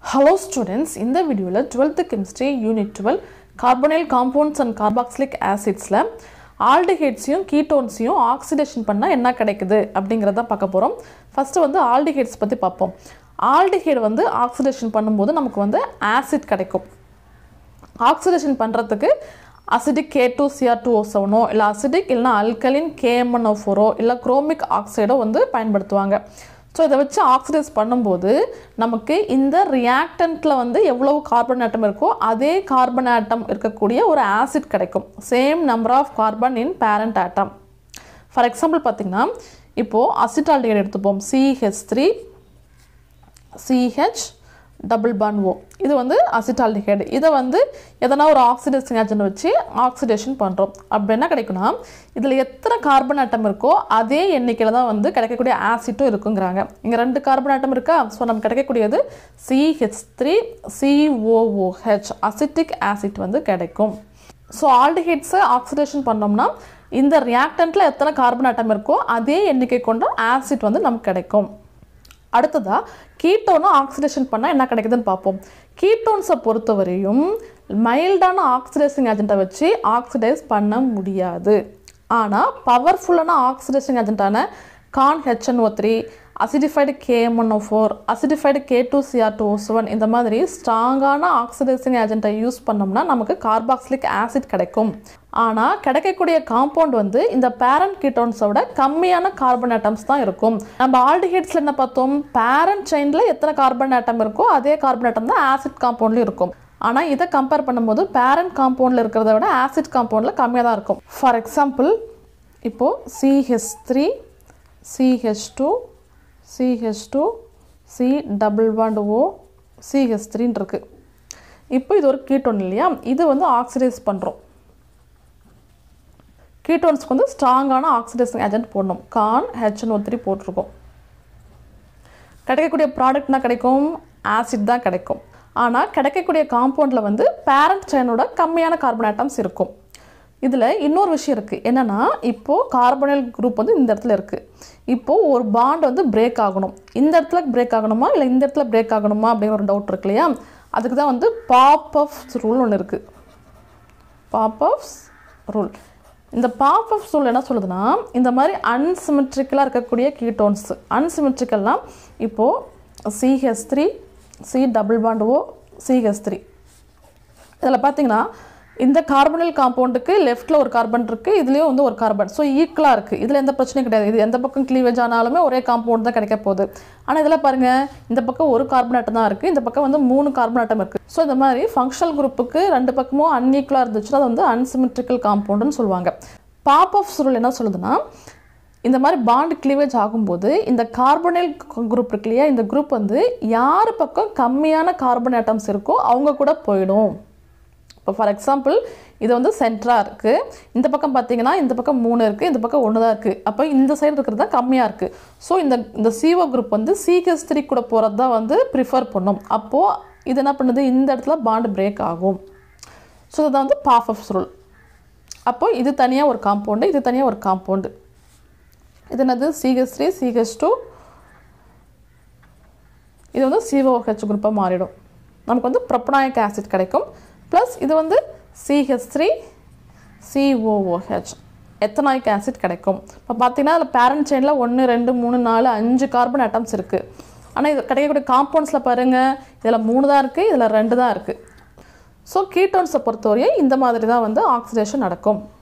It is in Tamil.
ஹலோ ஸ்டூடெண்ட்ஸ் இந்த வீடியோவில் twelfth chemistry unit twelve carbonyl compounds and carboxylic ஆசிட்ஸில் ஆல்டிஹைட்ஸையும் கீட்டோன்ஸையும் ஆக்சிடேஷன் பண்ணால் என்ன கிடைக்குது அப்படிங்கிறத பார்க்க போகிறோம் ஃபஸ்ட்டு வந்து ஆல்டிஹைட்ஸ் பற்றி பார்ப்போம் ஆல்டிஹைடு வந்து ஆக்சிடேஷன் பண்ணும்போது நமக்கு வந்து ஆசிட் கிடைக்கும் ஆக்சிடேஷன் பண்ணுறதுக்கு acidic K two C R two O செவனோ இல்லை அசிடிக் இல்லைனா அல்கலின் கேஎம்என்ஓ ஃபோரோ இல்லை குரோமிக் ஆக்சைடோ வந்து பயன்படுத்துவாங்க ஸோ இதை வச்சு ஆக்சிடைஸ் பண்ணும்போது நமக்கு இந்த ரியாக்டண்ட்டில் வந்து எவ்வளவு கார்பன் ஆட்டம் இருக்கோ அதே கார்பன் ஆட்டம் இருக்கக்கூடிய ஒரு ஆசிட் கிடைக்கும் same number of carbon in parent atom for example பார்த்தீங்கன்னா இப்போது அசிட்டால்டிகைடு எடுத்துப்போம் C H three C H double bond O இது வந்து அசிட்டால்டிகைடு இதை வந்து எதனா ஒரு ஆக்சிடைசிங் ஏஜென்ட் வச்சு ஆக்சிடேஷன் பண்ணுறோம் அப்படி என்ன கிடைக்குன்னா இதில் எத்தனை கார்பன் ஆட்டம் இருக்கோ அதே எண்ணிக்கையில் தான் வந்து கிடைக்கக்கூடிய ஆசிட்டும் இருக்குங்கிறாங்க இங்கே ரெண்டு கார்பன் ஆட்டம் இருக்கா ஸோ நமக்கு கிடைக்கக்கூடியது C H three C O O H acetic acid வந்து கிடைக்கும் ஸோ ஆல்டிஹைட்ஸை ஆக்சிடேஷன் பண்ணோம்னா இந்த ரியாக்டண்ட்டில் எத்தனை கார்பன் ஆட்டம் இருக்கோ அதே எண்ணிக்கை கொண்ட ஆசிட் வந்து நமக்கு கிடைக்கும் அடுத்ததாக கீட்டோனை ஆக்சிடேஷன் பண்ணால் என்ன கிடைக்குதுன்னு பார்ப்போம் கீட்டோன்ஸை பொறுத்தவரையும் மைல்டான ஆக்சிடைசிங் ஏஜென்ட்டை வச்சு ஆக்சிடைஸ் பண்ண முடியாது ஆனால் பவர்ஃபுல்லான ஆக்சிடைசிங் ஏஜென்ட்டான conc H N O three acidified K M N O four acidified K two C R two seven இந்த மாதிரி ஸ்ட்ராங்கான ஆக்சிடைசிங் ஏஜென்ட்டை யூஸ் பண்ணோம்னா நமக்கு கார்பாக்சிலிக் ஆசிட் கிடைக்கும் ஆனால் கிடைக்கக்கூடிய காம்பவுண்ட் வந்து இந்த பேரண்ட் கீட்டோன்ஸோட கம்மியான கார்பன் ஆட்டம்ஸ் தான் இருக்கும் நம்ம ஆல்டிஹைட்ஸில் என்ன பார்த்தோம் பேரண்ட் செயினில் எத்தனை கார்பன் ஆட்டம் இருக்கோ அதே கார்பன் ஆட்டம் தான் ஆசிட் காம்பவுண்ட்லையும் இருக்கும் ஆனால் இதை கம்பேர் பண்ணும்போது பேரண்ட் காம்பவுண்டில் இருக்கிறத விட ஆசிட் காம்பவுண்டில் கம்மியாக தான் இருக்கும் ஃபார் எக்ஸாம்பிள் இப்போது C H three C H two C H two C double bond O C H த்ரீன்னு இருக்குது இப்போ இது ஒரு கீட்டோன் இல்லையா இது வந்து ஆக்சிடைஸ் பண்ணுறோம் கீட்டோன்ஸ்க்கு வந்து ஸ்ட்ராங்கான ஆக்சிடைசிங் ஏஜென்ட் போடணும் கான் ஹெச்என்ஓ த்ரீ போட்டிருக்கோம் கிடைக்கக்கூடிய ப்ராடக்ட் என்ன கிடைக்கும் ஆசிட் தான் கிடைக்கும் ஆனால் கிடைக்கக்கூடிய காம்பவுண்டில் வந்து பேரண்ட் செயினோட கம்மியான கார்பன் ஆட்டம்ஸ் இருக்கும் இதில் இன்னொரு விஷயம் இருக்குது என்னென்னா இப்போது கார்பனைல் குரூப் வந்து இந்த இடத்துல இருக்குது இப்போது ஒரு பாண்ட் வந்து பிரேக் ஆகணும் இந்த இடத்துல பிரேக் ஆகணுமா இல்லை இந்த இடத்துல பிரேக் ஆகணுமா அப்படிங்கிற ஒரு டவுட் இருக்கு இல்லையா அதுக்கு தான் வந்து பாப் ஆஃப் ரூல் ஒன்று இருக்குது பாப் ஆஃப்ஸ் ரூல் இந்த பாப் ஆஃப் ரூல் என்ன சொல்லுதுன்னா இந்த மாதிரி அன்சிமெட்ரிக்கலாக இருக்கக்கூடிய கீட்டோன்ஸ் அன்சிமெட்ரிக்கல்னால் இப்போது C H three C double bond O C H three இதில் பார்த்தீங்கன்னா இந்த கார்பனில் காம்பவுண்டுக்கு லெஃப்ட்டில் ஒரு கார்பன் இருக்குது இதுலேயும் வந்து ஒரு கார்பன் ஸோ ஈக்குவலாக இருக்குது இதில் எந்த பிரச்சனையும் கிடையாது இது எந்த பக்கம் கிளீவேஜ் ஆனாலுமே ஒரே காம்பவுண்ட் தான் கிடைக்க போகுது ஆனால் இதில் பாருங்கள் இந்த பக்கம் ஒரு கார்பன் ஆட்டம் தான் இருக்குது இந்த பக்கம் வந்து மூணு கார்பன் ஆட்டம் இருக்குது ஸோ இந்த மாதிரி ஃபங்க்ஷனல் குரூப்புக்கு ரெண்டு பக்கமும் அன்ஈக்குவலாக இருந்துச்சுன்னா அது வந்து அன்சிமெட்ரிக்கல் காம்பவுண்டுன்னு சொல்லுவாங்க பாப் ஆஃப் சுருள் என்ன சொல்லுதுன்னா இந்த மாதிரி பாண்ட் கிளீவேஜ் ஆகும்போது இந்த கார்பனைல் குரூப் இருக்கு இல்லையா இந்த குரூப் வந்து யார் பக்கம் கம்மியான கார்பன் ஆட்டம்ஸ் இருக்கோ அவங்க கூட போயிடும் இப்போ ஃபார் எக்ஸாம்பிள் இது வந்து சென்டராக இருக்குது இந்த பக்கம் பார்த்தீங்கன்னா இந்த பக்கம் மூணு இருக்குது இந்த பக்கம் ஒன்று தான் இருக்குது அப்போ இந்த சைடு இருக்கிறது தான் கம்மியாக இருக்குது ஸோ இந்த இந்த சிஓ குரூப் வந்து சிஹெச் த்ரீ கூட போகிறது தான் வந்து ப்ரிஃபர் பண்ணும் அப்போது இது என்ன பண்ணுது இந்த இடத்துல பாண்டு பிரேக் ஆகும் ஸோ இதுதான் வந்து பாஃப் ஆஃப் ரூல் அப்போது இது தனியாக ஒரு காம்பவுண்டு இது தனியாக ஒரு காம்பவுண்டு இது என்னது சிஹெச் த்ரீ சிஹெச் டூ இது வந்து சிஓஹெச் குரூப்பாக மாறிடும் நமக்கு வந்து ப்ரொப்பனாயிக் ஆசிட் கிடைக்கும் ப்ளஸ் இது வந்து C H three C O O H ethanoic acid கிடைக்கும் இப்போ பார்த்தீங்கன்னா அதில் பேரண்ட் செயினில் ஒன்று ரெண்டு மூணு நாலு அஞ்சு கார்பன் ஆட்டம்ஸ் இருக்குது ஆனால் இது கிடைக்கக்கூடிய காம்பவுண்ட்ஸில் பாருங்கள் இதில் மூணு தான் இருக்குது இதில் ரெண்டு தான் இருக்குது ஸோ கீட்டோன்ஸை பொறுத்தவரையும் இந்த மாதிரி தான் வந்து ஆக்சிடேஷன் நடக்கும்